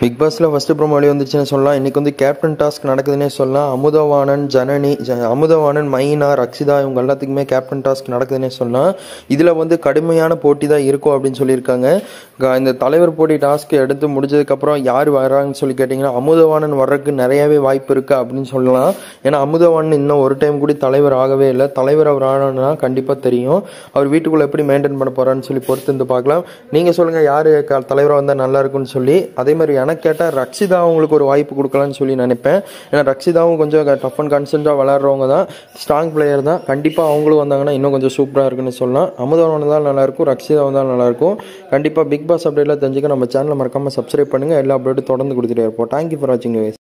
big பாஸில் first promo வெளியே வந்துச்சுன்னு சொல்லலாம் இன்றைக்கி வந்து கேப்டன் டாஸ்க் நடக்குதுன்னே சொல்லலாம் அமுதவாணன் ஜனனி ஜ- அமுதவாணன் மைனா ரக்ஷிதா இவங்க எல்லாத்துக்குமே கேப்டன் டாஸ்க் நடக்குதுன்னே சொல்லலாம் இதில் வந்து கடுமையான போட்டி தான் இருக்கும் அப்படின்னு சொல்லியிருக்காங்க க- இந்த தலைவர் போட்டி டாஸ்க் எடுத்து முடிஞ்சதுக்கப்புறம் யார் வராங்கன்னு சொல்லி கேட்டிங்கன்னா அமுதவாணன் வர்றதுக்கு நிறையவே வாய்ப்பு இருக்குது அப்படின்னு சொல்லலாம் ஏன்னா அமுதவாணன் இன்னும் ஒரு டைம் கூட தலைவர் ஆகவே இல்லை தலைவர் அவர் ஆனா கண்டிப்பாக தெரியும் அவர் வீட்டுக்குள்ளே எப்படி மெயின்டைன் பண்ண போகிறான்னு சொல்லி பொறுத்து இருந்து பார்க்கலாம் நீங்கள் சொல்லுங்கள் யார் தலைவராக வந்தால் நல்லா இருக்கும்னு சொல்லி அதே மாதிரி எனக்கு கேட்டால் ரக்ஷிதா அவங்களுக்கு ஒரு வாய்ப்பு கொடுக்கலான்னு சொல்லி நினைப்பேன் ஏன்னா ரக்ஷிதாவும் கொஞ்சம் டஃப் அண்ட் கான்சென்ட்டாக விளாட்றவங்க தான் ஸ்ட்ராங் பிளேயர் தான் கண்டிப்பாக அவங்களும் வந்தாங்கன்னா இன்னும் கொஞ்சம் சூப்பராக இருக்குன்னு சொல்லலாம் அமுதவன் தான் நல்லாயிருக்கும் ரக்ஷிதா வந்தால் நல்லாயிருக்கும் கண்டிப்பாக பிக் பாஸ் அப்டேட்டில் தெரிஞ்சுக்க நம்ம சேனலை மறக்காமல் சப்ஸ்கிரைப் பண்ணுங்கள் எல்லா அப்டேட்டும் தொடர்ந்து கொடுத்துட்டே இருப்போம் தேங்க்யூ ஃபார் வாட்சிங்